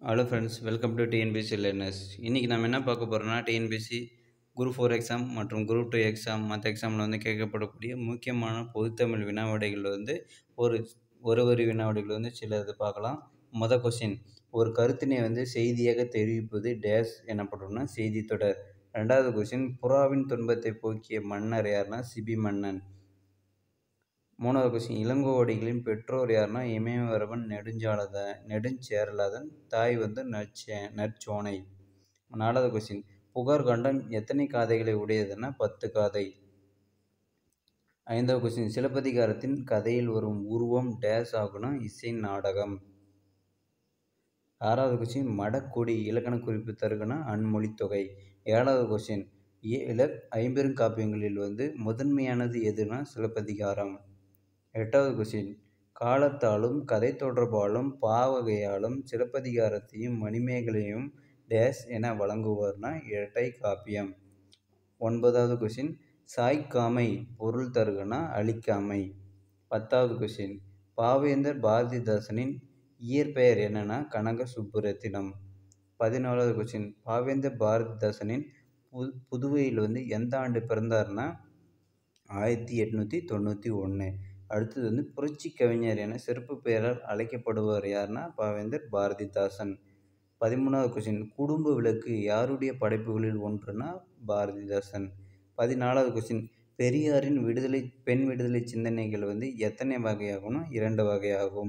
hello friends welcome to TNPSC learners இன்றைக்கி நம்ம என்ன பார்க்க போகிறோம்னா டிஎன்பிசி குரூப் ஃபோர் எக்ஸாம் மற்றும் குரூப் டூ எக்ஸாம் மற்ற எக்ஸாமில் வந்து கேட்கப்படக்கூடிய முக்கியமான பொதுத்தமிழ் வினாவிடைகள் வந்து ஒரு ஒரு வரி வினாவிடைகள் வந்து சில இது பார்க்கலாம் மொதல் கொஸ்டின் ஒரு கருத்தினை வந்து செய்தியாக தெரிவிப்பது டேஸ் எனப்படும்னா செய்தி தொடர் ரெண்டாவது கொஸ்டின் புறாவின் துன்பத்தை போக்கிய மன்னர் யாருன்னா சிபி மன்னன் மூணாவது கொஸ்டின் இளங்கோவடிகளின் பெற்றோர் யாருன்னா இமயவரவன் நெடுஞ்சாலத நெடுஞ்சேரலாதன் தாய் வந்து நற்சே நற்சோனை நாலாவது கொஸ்டின் புகார் கண்டம் எத்தனை காதைகளை உடையதுன்னா பத்து காதை ஐந்தாவது கொஸ்டின் சிலப்பதிகாரத்தின் கதையில் வரும் உருவம் டேஸ் ஆகுனா இசை நாடகம் ஆறாவது கொஸ்டின் மடக்கொடி இலக்கண குறிப்பு தருகனா அன்மொழி தொகை ஏழாவது கொஸ்டின் இல ஐம்பெரும் காப்பியங்களில் வந்து முதன்மையானது எதுனா சிலப்பதிகாரம் எட்டாவது கொஸ்டின் காலத்தாலும் கதை தொடர்பாலும் பாவகையாலும் சிலப்பதிகாரத்தையும் மணிமேகலையும் டேஸ் என வழங்குவார்னா இரட்டை காப்பியம் ஒன்பதாவது கொஸ்டின் சாய்க்காமை பொருள் தருகனா அழிக்காமை பத்தாவது கொஸ்டின் பாவேந்தர் பாரதிதாசனின் இயற்பெயர் என்னன்னா கனக சுப்புரத்தினம் பதினாலாவது கொஸ்டின் பாவேந்தர் பாரதிதாசனின் புது புதுவையில் வந்து எந்த ஆண்டு பிறந்தார்னா ஆயிரத்தி எட்நூற்றி தொண்ணூற்றி ஒன்று அடுத்தது வந்து புரட்சி கவிஞர் என சிறப்பு பெயரால் அழைக்கப்படுபவர் யாருன்னா பாவேந்தர் பாரதிதாசன் பதிமூணாவது கொஸ்டின் குடும்ப விளக்கு யாருடைய படைப்புகளில் ஒன்றுனா பாரதிதாசன் பதினாலாவது கொஸ்டின் பெரியாரின் விடுதலை பெண் விடுதலை சிந்தனைகள் வந்து எத்தனை வகையாகும்னா இரண்டு வகையாகும்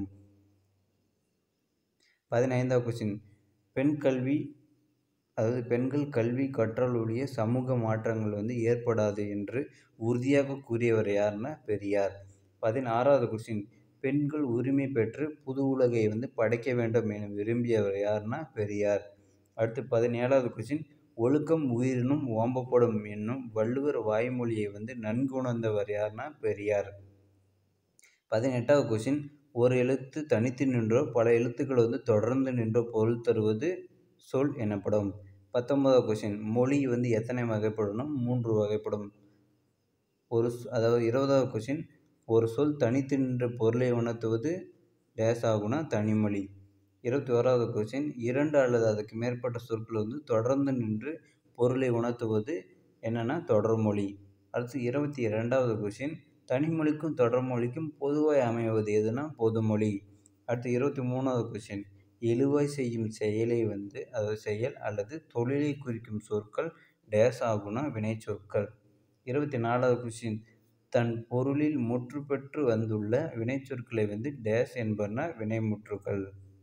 பதினைந்தாவது கொஸ்டின் பெண் கல்வி அதாவது பெண்கள் கல்வி கற்றலுடைய சமூக மாற்றங்கள் வந்து ஏற்படாது என்று உறுதியாக கூறியவர் யாருன்னா பெரியார் பதினாறாவது கொஸ்டின் பெண்கள் உரிமை பெற்று புது உலகை வந்து படைக்க வேண்டும் என விரும்பியவர் யாருன்னா பெரியார் அடுத்து பதினேழாவது கொஸ்டின் ஒழுக்கம் உயிரினும் ஓம்பப்படும் என்னும் வள்ளுவர் வாய்மொழியை வந்து நன்கு உணர்ந்தவர் யாருன்னா பெரியார் பதினெட்டாவது கொஸ்டின் ஒரு எழுத்து தனித்து நின்றோ பல எழுத்துக்கள் வந்து தொடர்ந்து நின்றோ பொருள் தருவது சொல் எனப்படும் பத்தொன்பதாவது கொஸ்டின் மொழி வந்து எத்தனை வகைப்படணும் மூன்று வகைப்படும் ஒரு அதாவது இருபதாவது கொஸ்டின் ஒரு சொல் தனித்து நின்ற பொருளை உணர்த்துவது டேஸ் ஆகுனா தனிமொழி இருபத்தி ஓராவது கொஸ்டின் இரண்டு அல்லது அதுக்கு மேற்பட்ட சொற்கள் வந்து தொடர்ந்து நின்று பொருளை உணர்த்துவது என்னென்னா தொடர்மொழி அடுத்து இருபத்தி இரண்டாவது கொஸ்டின் தனிமொழிக்கும் தொடர்மொழிக்கும் பொதுவாய் அமைவது எதுனா பொதுமொழி அடுத்து இருபத்தி மூணாவது கொஸ்டின் இழுவாய் செய்யும் செயலை வந்து அதாவது செயல் அல்லது தொழிலை குறிக்கும் சொற்கள் டேஸ் ஆகுனா வினை சொற்கள் இருபத்தி நாலாவது கொஸ்டின் தன் பொருளில் முற்று பெற்று வந்துள்ள வினைச்சொற்களை வந்து டேஸ் என்பன வினைமுற்றுகள்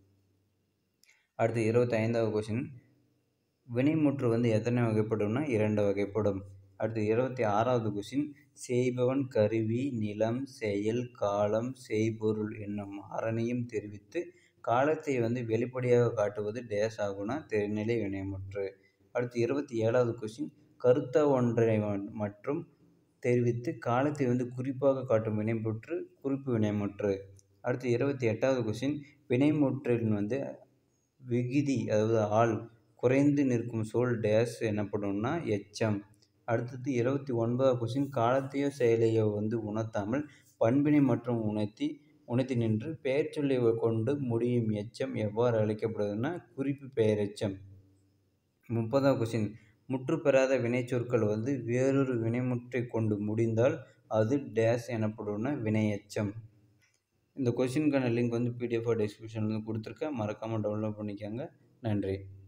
அடுத்து இருபத்தி ஐந்தாவது கொஸ்டின் வினைமுற்று வந்து எத்தனை வகைப்படும்னா இரண்டு வகைப்படும் அடுத்து இருபத்தி ஆறாவது கொஸ்டின் செய்பவன் கருவி நிலம் செயல் காலம் செய்பொருள் என்னும் அறனையும் தெரிவித்து காலத்தை வந்து வெளிப்படையாக காட்டுவது டேஸ் ஆகுனா தெரிநிலை வினைமுற்று அடுத்து இருபத்தி ஏழாவது கொஸ்டின் கருத்த ஒன்றை மற்றும் தெரிவித்து காலத்தை வந்து குறிப்பாக காட்டும் வினைமுற்று குறிப்பு வினைமுற்று அடுத்து இருபத்தி எட்டாவது கொஸ்டின் வினைமுற்றின் வந்து விகுதி அதாவது ஆள் குறைந்து நிற்கும் சொல் டேஸ் எனப்படும்னா எச்சம் அடுத்தது இருபத்தி ஒன்பதாவது கொஸ்டின் காலத்தையோ செயலையோ வந்து உணர்த்தாமல் பண்பினை மற்றும் உணர்த்தி உணர்த்தி நின்று பெயர் சொல்லை கொண்டு முடியும் எச்சம் எவ்வாறு அழைக்கப்படுதுன்னா குறிப்பு பெயரெச்சம் முப்பதாவது கொஸ்டின் முற்று பெறாத வினைச்சொற்கள் வந்து வேறொரு வினைமுற்றை கொண்டு முடிந்தால் அது டேஸ் எனப்படும்னா வினையச்சம் இந்த கொஸ்டினுக்கான லிங்க் வந்து பிடிஎஃப் டிஸ்கிரிப்ஷனில் கொடுத்துருக்கேன் மறக்காமல் டவுன்லோட் பண்ணிக்கோங்க நன்றி